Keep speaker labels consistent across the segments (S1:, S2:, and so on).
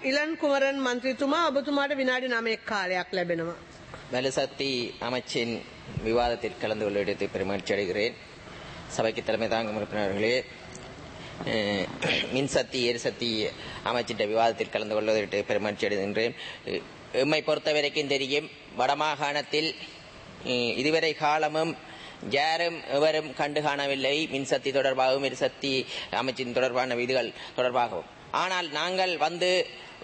S1: Elon කුමරන් මන්ත්‍රීතුමා ඔබතුමාට විනාඩි 9ක් කාලයක් ලැබෙනවා.
S2: வலுசக்தி அமைச்சின் விவாதத்தில் கலந்து கொள்வதற்கு பெருமகிழ்ச்சி அடைகிறேன் சபைக்கு தலைமை தாங்கும் உறுப்பினர்களே அஹ், மின்சக்தி எரிசக்தி அமைச்சின் விவாதத்தில் கலந்து கொள்வதற்கு பெருமகிழ்ச்சி அடைகின்றேன் அஹ், எம்மை பொறுத்தவரைக்கும் தெரியும் வடமாகாணத்தில் அஹ், இதுவரை காலமும் யாரும் எவரும் கண்டு காணவில்லை மின்சக்தி தொடர்பாகவும் எரிசக்தி அமைச்சின் தொடர்பான விதிகள் தொடர்பாகவும் ஆனால் நாங்கள் வந்து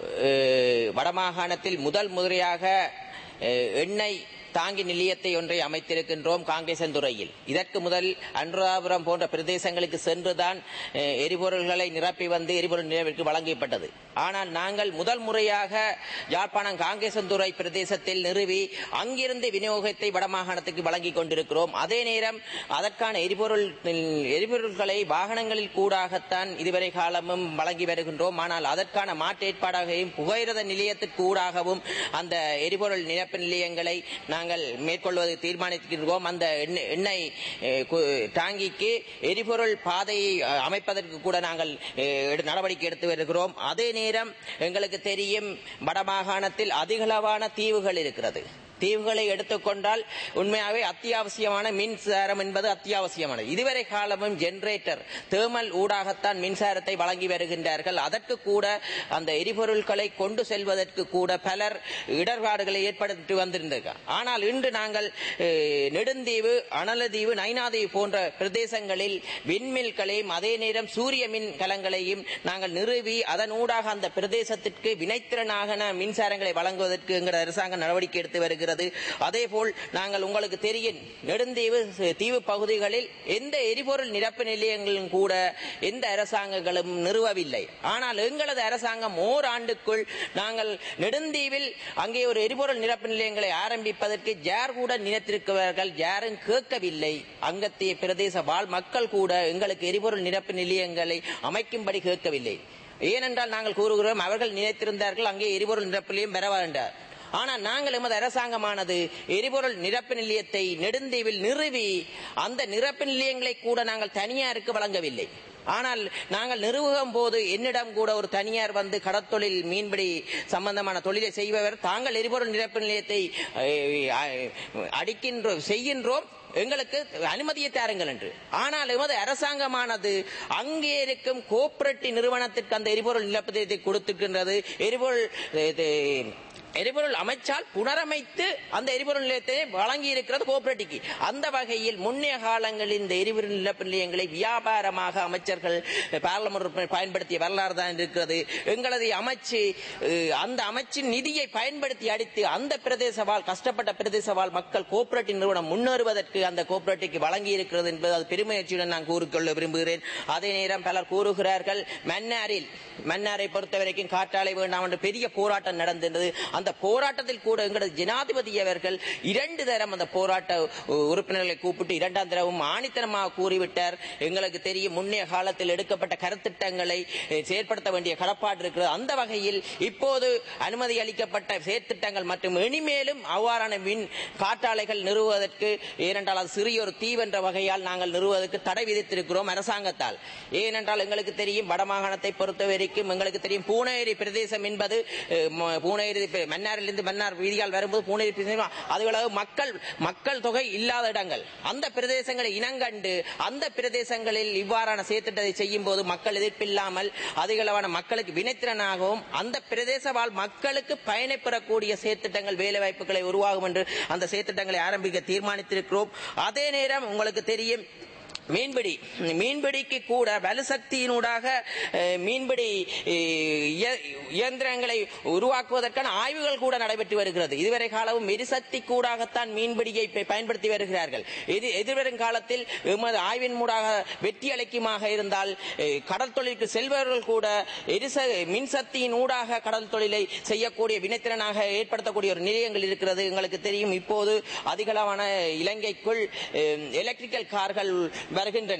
S2: அஹ், வடமாகாணத்தில் முதல் முறையாக அஹ், எண்ணெய் தாங்கி நிலையத்தை ஒன்றை அமைத்திருக்கின்றோம் காங்கேசன் துறையில் இதற்கு முதல் அனுராபுரம் போன்ற பிரதேசங்களுக்கு சென்றுதான் அஹ், எரிபொருள்களை நிரப்பி வந்து எரிபொருள் நிலையத்திற்கு வழங்கப்பட்டது ஆனால் நாங்கள் முதல் முறையாக யாழ்ப்பாணம் காங்கேசன்துறை பிரதேசத்தில் நிறுவி அங்கிருந்து விநியோகத்தை வடமாகாணத்துக்கு வழங்கிக் கொண்டிருக்கிறோம் அதே நேரம் அதற்கான எரிபொருள் எரிபொருள்களை வாகனங்களில் கூடாகத்தான் இதுவரை காலமும் வழங்கி வருகின்றோம் ஆனால் அதற்கான மாற்று ஏற்பாடாகவும் புகையிரத நிலையத்திற்கு ஊடாகவும் அந்த எரிபொருள் நிரப்பு நிலையங்களை நாங்கள் மேற்கொள்வது தீர்மானித்திருக்கிறோம் அந்த எண்ணெய் எண்ணெய் அஹ், கு- டாங்கிக்கு எரிபொருள் பாதையை அஹ், அமைப்பதற்கு கூட நாங்கள் அஹ், எடு- நடவடிக்கை எடுத்து வருகிறோம் அதே நேரம் எங்களுக்கு தெரியும் வடமாகாணத்தில் அதிகளவான தீவுகள் இருக்கிறது தீவுகளை எடுத்துக்கொண்டால் உண்மையாகவே அத்தியாவசியமான மின்சாரம் என்பது அத்தியாவசியமானது இதுவரை காலமும் ஜெனரேட்டர் தேர்மல் ஊடாகத்தான் மின்சாரத்தை வழங்கி வருகின்றார்கள் அதற்கு கூட அந்த எரிபொருட்களை கொண்டு செல்வதற்கு கூட பலர் இடர்பாடுகளை ஏற்படுத்தி வந்திருந்தார்கள் ஆனால் இன்று நாங்கள் அஹ், நெடுந்தீவு அனலதீவு நைனாதீவு போன்ற பிரதேசங்களில் விண்மில்களையும் அதே நேரம் சூரிய மின் கலங்களையும் நாங்கள் நிறுவி அதன் ஊடாக அந்த பிரதேசத்திற்கு வினைத்திறனாக மின்சாரங்களை வழங்குவதற்கு எங்கள் அரசாங்கம் நடவடிக்கை எடுத்து வருகிறது அதே போல் நாங்கள் உங்களுக்கு தெரியும் நெடுந்தீவு சி- தீவு பகுதிகளில் எந்த எரிபொருள் நிரப்பு நிலையங்களும் கூட எந்த அரசாங்கங்களும் நிறுவவில்லை ஆனால் எங்களது அரசாங்கம் ஓராண்டுக்குள் நாங்கள் நெடுந்தீவில் அங்கே ஒரு எரிபொருள் நிரப்பு நிலையங்களை ஆரம்பிப்பதற்கு யார் கூட நினைத்திருக்கிறார்கள் யாரும் கேட்கவில்லை அங்கத்திய பிரதேச வாழ் மக்கள் கூட எங்களுக்கு எரிபொருள் நிரப்பு நிலையங்களை அமைக்கும்படி கேட்கவில்லை ஏனென்றால் நாங்கள் கூறுகிறோம் அவர்கள் நினைத்திருந்தார்கள் அங்கே எரிபொருள் நிரப்பு நிலையம் பெற வேண்டார் ஆனால் நாங்கள் எமது அரசாங்கமானது எரிபொருள் நிரப்பு நிலையத்தை நெடுந்தீவில் நிறுவி அந்த நிரப்பு நிலையங்களை கூட நாங்கள் தனியாருக்கு வழங்கவில்லை ஆனால் நாங்கள் நிறுவுகும் போது என்னிடம் கூட ஒரு தனியார் வந்து கடத்தொழில் மீன்பிடி சம்பந்தமான தொழிலை செய்பவர் தாங்கள் எரிபொருள் நிரப்பு நிலையத்தை அஹ், அஹ், அடிக்கின்றோம் செய்கின்றோம் எங்களுக்கு அனுமதியை தாருங்கள் என்று ஆனால் எமது அரசாங்கமானது அங்கே இருக்கும் கோஆபரேட்டிவ் நிறுவனத்திற்கு அந்த எரிபொருள் நிலப்பதியத்தை கொடுத்திருக்கின்றது எரிபொருள் இது, எரிபொருள் அமைச்சால் புனரமைத்து அந்த எரிபொருள் நிலையத்தை வழங்கி இருக்கிறது கோஆபரேட்டிவ்க்கு அந்த வகையில் முன்னைய காலங்களில் இந்த எரிபொருள் நிலப்பு நிலையங்களை வியாபாரமாக அமைச்சர்கள் பாராளுமன்ற உறுப்பினர் பயன்படுத்திய வரலாறு தான் இருக்கிறது எங்களது அமைச்சு அஹ், அந்த அமைச்சின் நிதியை பயன்படுத்தி அடித்து அந்த பிரதேச வாழ் கஷ்டப்பட்ட பிரதேச வாழ் மக்கள் கோஆபரேட்டிவ் நிறுவனம் முன்னேறுவதற்கு அந்த கோஆபரேட்டிவ்க்கு வழங்கி இருக்கிறது என்பது அது பெருமையற்சியுடன் நான் கூறிக்கொள்ள விரும்புகிறேன் அதே நேரம் பலர் கூறுகிறார்கள் மன்னாரில் மன்னாரை பொறுத்தவரைக்கும் காற்றாலை வேண்டாம் என்று பெரிய போராட்டம் நடந்தது அந்த போராட்டத்தில் கூட எங்களது ஜனாதிபதி அவர்கள் இரண்டு தரம் அந்த போராட்ட உ- உறுப்பினர்களை கூப்பிட்டு இரண்டாம் தரவும் ஆணித்தனமாக கூறிவிட்டார் எங்களுக்கு தெரியும் முன்னைய காலத்தில் எடுக்கப்பட்ட கருத்திட்டங்களை அஹ், செயற்படுத்த வேண்டிய கடப்பாடு இருக்கிறது அந்த வகையில் இப்போது அனுமதி அளிக்கப்பட்ட செயற்திட்டங்கள் மற்றும் இனிமேலும் அவ்வாறான மின் காற்றாலைகள் நிறுவுவதற்கு ஏனென்றால் அது சிறிய ஒரு தீவு என்ற வகையால் நாங்கள் நிறுவுவதற்கு தடை விதித்திருக்கிறோம் அரசாங்கத்தால் ஏனென்றால் எங்களுக்கு தெரியும் வடமாகாணத்தை பொறுத்த வரைக்கும் எங்களுக்கு தெரியும் பூனேரி பிரதேசம் என்பது அஹ், ம- பூனேரி பி- மன்னாரிலிருந்து மன்னார் வீதியால் வரும்போது பூனேரி பிரதேசம் அதுகளவு மக்கள் மக்கள் தொகை இல்லாத இடங்கள் அந்த பிரதேசங்களை இனங்கண்டு அந்த பிரதேசங்களில் இவ்வாறான செயற்திட்டத்தை செய்யும் போது மக்கள் எதிர்ப்பில்லாமல் அதிகளவான மக்களுக்கு வினைத்திறனாகவும் அந்த பிரதேச வாழ் மக்களுக்கு பயனை பெறக்கூடிய செயற்திட்டங்கள் வேலை வாய்ப்புகளை உருவாகும் என்று அந்த செயற்திட்டங்களை ஆரம்பிக்க தீர்மானித்திருக்கிறோம் அதே நேரம் உங்களுக்கு தெரியும் மீன்பிடி மீன்பிடிக்கு கூட வலுசக்தியினூடாக அஹ், மீன்பிடி அஹ், இய- இயந்திரங்களை உருவாக்குவதற்கான ஆய்வுகள் கூட நடைபெற்று வருகிறது இதுவரை காலமும் எரிசக்தி கூடாகத்தான் மீன்பிடியை ப- பயன்படுத்தி வருகிறார்கள் இது எதிர்வரும் காலத்தில் எமது ஆய்வின் மூடாக வெற்றி அளிக்குமாக இருந்தால் அஹ், கடல் தொழிலுக்கு செல்பவர்கள் கூட எரிச மின்சக்தியின் ஊடாக கடல் தொழிலை செய்யக்கூடிய வினைத்திறனாக ஏற்படுத்தக்கூடிய ஒரு நிலையங்கள் இருக்கிறது எங்களுக்கு தெரியும் இப்போது அதிகளவான இலங்கைக்குள் எலக்ட்ரிக்கல் கார்கள் வருகின்றன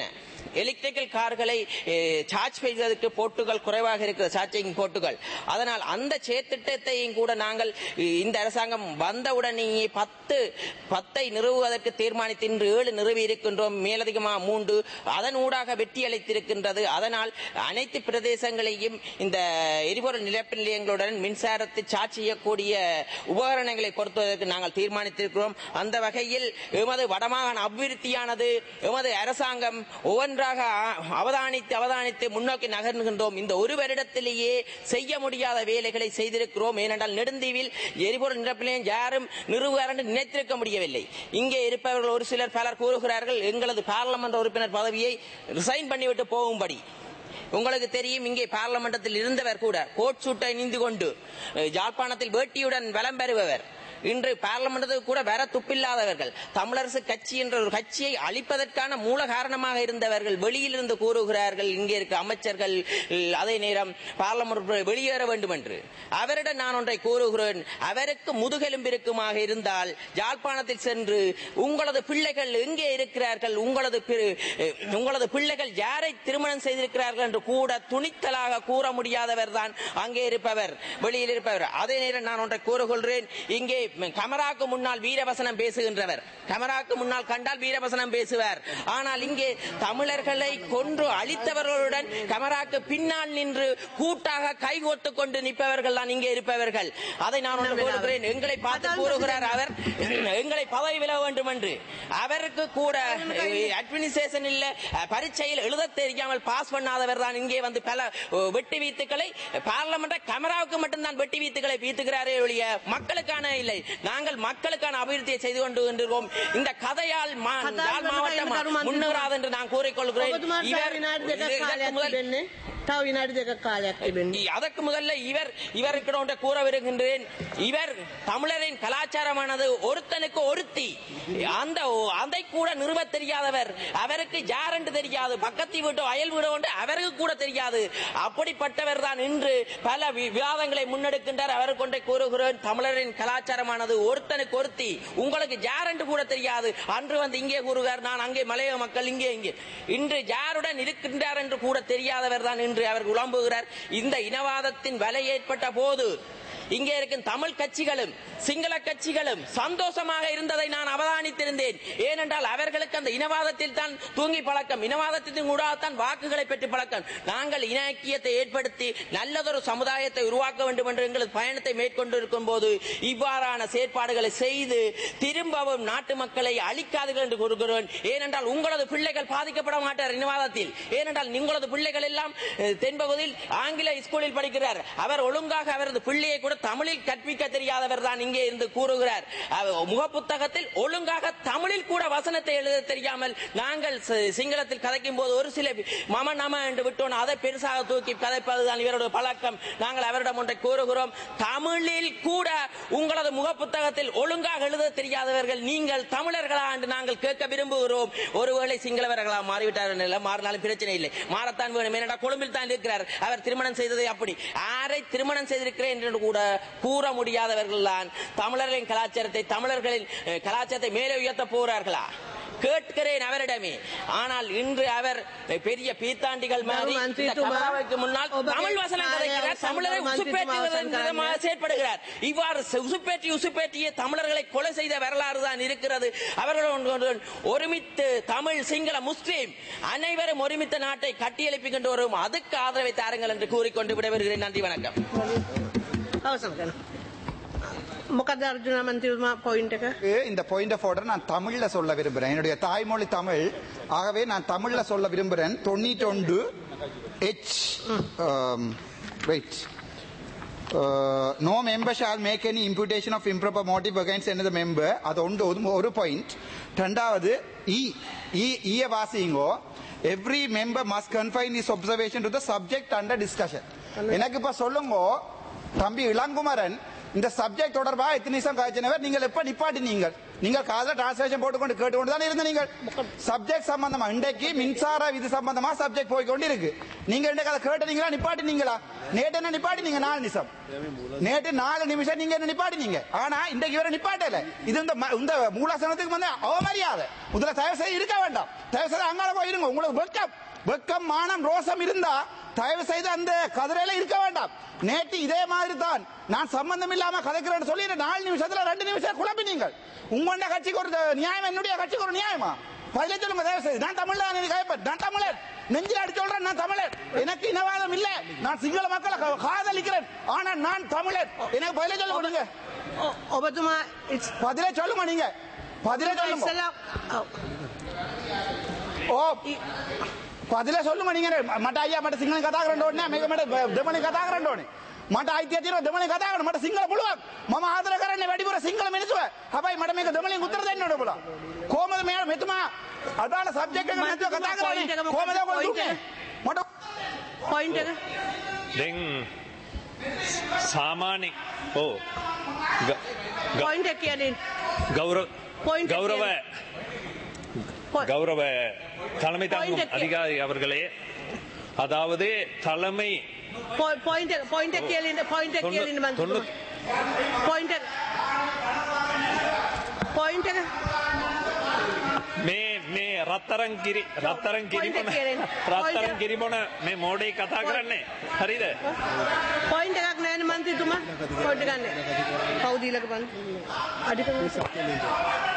S2: எலக்ட்ரிக்கல் கார்களை சார்ஜ் செய்வதற்கு போட்டுகள் குறைவாக இருக்கிற சார்ஜிங் போட்டுகள் அதனால் அந்த செயற்திட்டத்தையும் கூட நாங்கள் அஹ், இந்த அரசாங்கம் வந்தவுடனேயே பத்து பத்தை நிறுவுவதற்கு தீர்மானித்து இன்று ஏழு நிறுவி இருக்கின்றோம் மேலதிகமாக மூன்று அதன் ஊடாக வெற்றி அளித்திருக்கின்றது அதனால் அனைத்து பிரதேசங்களையும் இந்த எரிபொருள் நிரப்பு நிலையங்களுடன் மின்சாரத்தை சார்ஜ் செய்யக்கூடிய உபகரணங்களை பொருத்துவதற்கு நாங்கள் தீர்மானித்திருக்கிறோம் அந்த வகையில் எமது வடமாகாண அபிவிருத்தியானது எமது அரசாங்கம் ஒவ்வொன்றாக அ- அவதானித்து அவதானித்து முன்னோக்கி நகர்கின்றோம் இந்த ஒரு வருடத்திலேயே செய்ய முடியாத வேலைகளை செய்திருக்கிறோம் ஏனென்றால் நெடுந்தீவில் எரிபொருள் நிரப்பு நிலையம் யாரும் நிறுவுவார் என்று நினைத்திருக்க முடியவில்லை இங்கே இருப்பவர்கள் ஒரு சிலர் பலர் கூறுகிறார்கள் எங்களது பாராளுமன்ற உறுப்பினர் பதவியை ரிசைன் பண்ணிவிட்டு போகும்படி உங்களுக்கு தெரியும் இங்கே பார்லமெண்டத்தில் இருந்தவர் கூட கோட் சூட்டை நீந்து கொண்டு அஹ், யாழ்ப்பாணத்தில் வேட்டியுடன் வலம் பெறுபவர் இன்று பார்லமெண்டத்துக்கு கூட வர துப்பில்லாதவர்கள் தமிழரசு கட்சி என்ற ஒரு கட்சியை அழிப்பதற்கான மூல காரணமாக இருந்தவர்கள் வெளியிலிருந்து கூறுகிறார்கள் இங்கே இருக்க அமைச்சர்கள் அஹ், அதே நேரம் பார்லமெண்ட் வெளியேற வேண்டும் என்று அவரிடம் நான் ஒன்றை கூறுகிறேன் அவருக்கு முதுகெலும்பிருக்குமாக இருந்தால் யாழ்ப்பாணத்தில் சென்று உங்களது பிள்ளைகள் எங்கே இருக்கிறார்கள் உங்களது பி- அஹ், உங்களது பிள்ளைகள் யாரை திருமணம் செய்திருக்கிறார்கள் என்று கூட துணித்தலாக கூற முடியாதவர் தான் அங்கே இருப்பவர் வெளியில் இருப்பவர் அதே நேரம் நான் ஒன்றை கூறுகொள்கிறேன் இங்கே கமராக்கு முன்னால் வீரவசனம் பேசுகின்றவர் கமராக்கு முன்னால் கண்டால் வீரவசனம் பேசுவார் ஆனால் இங்கே தமிழர்களை கொன்று அழித்தவர்களுடன் கமராக்கு பின்னால் நின்று கூட்டாக கைகோத்து கொண்டு நிற்பவர்கள் தான் இங்கே இருப்பவர்கள் அதை நான் ஒன்று கூறுகிறேன் எங்களை பார்த்து கூறுகிறார் அவர் எங்களை பதவி விலக வேண்டும் என்று அவருக்கு கூட அட்மினிஸ்ட்ரேஷன் இல்ல அஹ், பரீட்சையில் எழுத தெரியாமல் பாஸ் பண்ணாதவர் தான் இங்கே வந்து பல அஹ், வெட்டி வீத்துக்களை பார்லமெண்ட் கமராவுக்கு மட்டும்தான் வெட்டி வீத்துக்களை வீத்துகிறாரே ஒழிய மக்களுக்கான இல்லை நாங்கள் மக்களுக்கான அபிவிருத்தியை செய்து கொண்டு கொண்டிருக்கிறோம் இந்த கதையால் மா-
S1: කතා
S2: யாழ்
S1: කරනකොට
S2: மாவட்டம்
S1: එහෙම කරුමන්
S2: முன்னேறாது என்று நான் கூறிக்கொள்கிறேன்
S1: ඔබතුමාට
S2: இவர்
S1: විනාඩි දෙකක්
S2: இதற்கு
S1: කාලයක්
S2: முதல்
S1: තිබෙන්නේ. තව විනාඩි දෙකක් කාලයක් තිබෙන්නේ.
S2: அதற்கு முதல்ல இவர் இவருக்கு ஒன்றை கூற விரும்புகின்றேன் இவர் தமிழரின் கலாச்சாரமானது ஒருத்தனுக்கு ஒருத்தி அந்த அதை கூட நிறுவ தெரியாதவர் அவருக்கு யார் என்று தெரியாது பக்கத்து வீட்டோ அயல் வீடோ என்று அவருக்கு கூட தெரியாது அப்படிப்பட்டவர் தான் இன்று பல வி- விவாதங்களை முன்னெடுக்கின்றார் அவருக்கு ஒன்றை கூறுகிறேன் தமிழரின் கலாச்சாரமானது ஒருத்தனுக்கு ஒருத்தி உங்களுக்கு யார் என்று கூட தெரியாது அன்று வந்து இங்கே கூறுகிறார் நான் அங்கே மலையக மக்கள் இங்கே இங்கே இன்று யாருடன் இருக்கின்றார் என்று கூட தெரியாதவர் தான் இன்று அவர் உழம்புகிறார் இந்த இனவாதத்தின் வலை ஏற்பட்ட போது இங்கே இருக்கும் தமிழ் கட்சிகளும் சிங்கள கட்சிகளும் சந்தோஷமாக இருந்ததை நான் அவதானித்திருந்தேன் ஏனென்றால் அவர்களுக்கு அந்த இனவாதத்தில் தான் தூங்கி பழக்கம் இனவாதத்தின் ஊடாகத்தான் வாக்குகளை பெற்று பழக்கம் நாங்கள் இன ஐக்கியத்தை ஏற்படுத்தி நல்லதொரு சமுதாயத்தை உருவாக்க வேண்டும் என்று எங்களது பயணத்தை மேற்கொண்டிருக்கும் போது இவ்வாறான செயற்பாடுகளை செய்து திரும்பவும் நாட்டு மக்களை அழிக்காதீர்கள் என்று கூறுகிறேன் ஏனென்றால் உங்களது பிள்ளைகள் பாதிக்கப்பட மாட்டார் இனவாதத்தில் ஏனென்றால் உங்களது பிள்ளைகள் எல்லாம் அஹ், தென்பகுதியில் ஆங்கில ஸ்கூலில் படிக்கிறார் அவர் ஒழுங்காக அவரது பிள்ளையை கூட தமிழில் கற்பிக்க தெரியாதவர் தான் இங்கே இருந்து கூறுகிறார் அவர் முகப்புத்தகத்தில் ஒழுங்காக தமிழில் கூட வசனத்தை எழுத தெரியாமல் நாங்கள் சி- சிங்களத்தில் கதைக்கும் போது ஒரு சில மம நம என்று விட்டோம் அதை பெருசாக தூக்கி கதைப்பதுதான் இவருடைய பழக்கம் நாங்கள் அவரிடம் ஒன்றை கூறுகிறோம் தமிழில் கூட உங்களது முகப்புத்தகத்தில் ஒழுங்காக எழுத தெரியாதவர்கள் நீங்கள் தமிழர்களா என்று நாங்கள் கேட்க விரும்புகிறோம் ஒருவேளை சிங்களவர்களா மாறிவிட்டார்கள் இல்லை மாறினாலும் பிரச்சனை இல்லை மாறத்தான் வேணும் ஏனென்றால் கொழும்பில் தான் இருக்கிறார் அவர் திருமணம் செய்ததை அப்படி யாரை திருமணம் செய்திருக்கிறேன் என்று கூட கூற முடியாதவர்கள் தான் தமிழர்களின் கலாச்சாரத்தை தமிழர்களின் அஹ், கலாச்சாரத்தை மேலே உயர்த்த போகிறார்களா கேட்கிறேன் அவரிடமே ஆனால் இன்று அவர் பெரிய பீத்தாண்டிகள் மாதிரி
S1: கரு
S2: இந்த
S1: மந்திரித்துவா,
S2: கமலாவுக்கு முன்னால்
S1: ஒபகே
S2: தமிழ் வசனம் கதைக்கிறார்
S1: காலையா
S2: தமிழரை
S1: மந்திரித்துவா
S2: உசுப்பேற்றுவதன்
S1: அவசரம்
S2: விதமாக
S1: காலையா.
S2: செயற்படுகிறார் இவ்வாறு சு- உசுப்பேற்றி உசுப்பேற்றிய தமிழர்களை கொலை செய்த வரலாறு தான் இருக்கிறது அவர்கள் ஒன்று- ஒன்று- ஒருமித்து தமிழ் சிங்கள முஸ்லீம் அனைவரும் ஒருமித்த நாட்டை கட்டியெழுப்பிக் வரும் அதுக்கு ஆதரவை தாருங்கள் என்று கூறிக்கொண்டு விடைபெறுகிறேன் நன்றி வணக்கம்
S1: අවසන් කරන්න. මොකද අර්ජුන මන්තිතුමා පොයින්ට් එක?
S3: இந்த பாயிண்ட் ஆஃப் ஆர்டர் நான் தமிழ்ல சொல்ல விரும்புறேன் என்னுடைய தாய்மொழி தமிழ் ஆகவே நான் தமிழ்ல சொல்ல விரும்புறேன் தொண்ணூற்றி ஒன்று H wait no member shall make any imputation of improper motive against any member அது ஒன்று ஒரு- ஒரு பாயிண்ட் ரெண்டாவது இ ஈய வாசிங்கோ every member must confine his observation to the subject under discussion எனக்கு இப்ப சொல்லுங்க தம்பி இளங்குமரன் இந்த சப்ஜெக்ட் தொடர்பாக எத்தனை நிமிஷம் காய்ச்சினவர் நீங்கள் எப்ப நிப்பாட்டினீங்க நீங்கள் காதல டிரான்ஸ்லேஷன் போட்டுக்கொண்டு கேட்டுக்கொண்டு தான் இருந்த நீங்கள் சப்ஜெக்ட் சம்பந்தமா இன்றைக்கு மின்சார விதி சம்பந்தமா சப்ஜெக்ட் போய்க்கொண்டு இருக்கு நீங்க இன்றைக்கு அதை கேட்டீங்களா நிப்பாட்டினீங்களா நேற்று என்ன நிப்பாட்டினீங்க நாலு நிமிஷம் நேற்று நாலு நிமிஷம் நீங்க என்ன நிப்பாட்டினீங்க ஆனா இன்றைக்கு இவரை நிப்பாட்டல இது இந்த ம- இந்த மூலாசனத்துக்கு வந்து அவமரியாதை முதல்ல தயவு செய்து இருக்க வேண்டாம் தயவு செய்து அங்கால போய் இருங்க உங்களுக்கு வெக்கம் வெக்கம் மானம் ரோசம் இருந்தா தயவு செய்து அந்த கதிரையில இருக்க வேண்டாம் நேற்று இதே மாதிரி தான் நான் சம்பந்தம் இல்லாம கதைக்கிறேன்னு சொல்லி இந்த நாலு நிமிஷத்துல ரெண்டு நிமிஷம் குழப்பினீங்க உங்களோட கட்சிக்கு ஒரு நியாயம் என்னுடைய கட்சிக்கு ஒரு நியாயமா பதில சொல்லுங்க தயவு செய்து நான் தமிழ் தான் கேட்பேன் நான் தமிழர் நெஞ்சில் அடிச்சு சொல்றேன் நான் தமிழர் எனக்கு இனவாதம் இல்ல நான் சிங்கள மக்களை கா- காதலிக்கிறேன் ஆனா நான் தமிழர் எனக்கு பதில சொல்லுங்க நீங்க
S1: ඔ- ඔබතුමා ඉස්-
S3: பதில சொல்லுங்க நீங்க பதில சொல்லுங்க
S1: ඉස්සලා ඔව්.
S3: ஓ පදිල සොල්ලුම නිගන මට අයියා මට සිංහල කතා කරන්න ඕනේ නෑ මේක මට දෙමළෙන් කතා කරන්න ඕනේ මට අයිතිය තියෙනවා දෙමළෙන් කතා කරන්න මට සිංහල පුළුවන් මම ආදර කරන්නේ වැඩිපුර සිංහල මිනිස්සුව හැබැයි මට මේක දෙමළෙන් උත්තර දෙන්න ඕනේ ඔබලා කොහමද මෙයා මෙතුමා අදාළ සබ්ජෙක්ට් එක නැතුව කතා
S1: point එක
S3: කරන්නේ
S1: මොකක්ද?
S3: කොහමද ඔයගොල්ලෝ
S1: point
S3: දුන්නේ
S1: එක?
S3: මට
S1: පොයින්ට් එක
S4: දැන් සාමාන්‍ය ඕ ග- ග-
S1: පොයින්ට් එක කියන්නේ
S4: கௌரவ
S1: Point
S4: கௌரவ
S1: පො-
S4: கௌரவ தலைமை தாங்கும்
S1: Point
S4: அதிகாரி அவர்களே அதாவது தலைமை
S1: පො- පොයින්ට් එක පොයින්ට් එක කියලා ඉන්න පොයින්ට් එක කියලා ඉන්න මන්ත්‍රී
S4: தொண்ணூ-
S1: පොයින්ට් එක පොයින්ට් එක
S4: මේ මේ රත්තරන් කිරි රත්තරන් කිරිබොන
S1: Point එක කියලෙන්න. Point
S4: රත්තරන්
S1: එක.
S4: කිරිබොන මේ මෝඩේ කතා කරන්නේ හරිද
S1: පොයින්ට් එකක් නෑනේ මන්ත්‍රීතුමා පොයින්ට් ගන්න කවුද ඊළඟ බන් අධිකරණ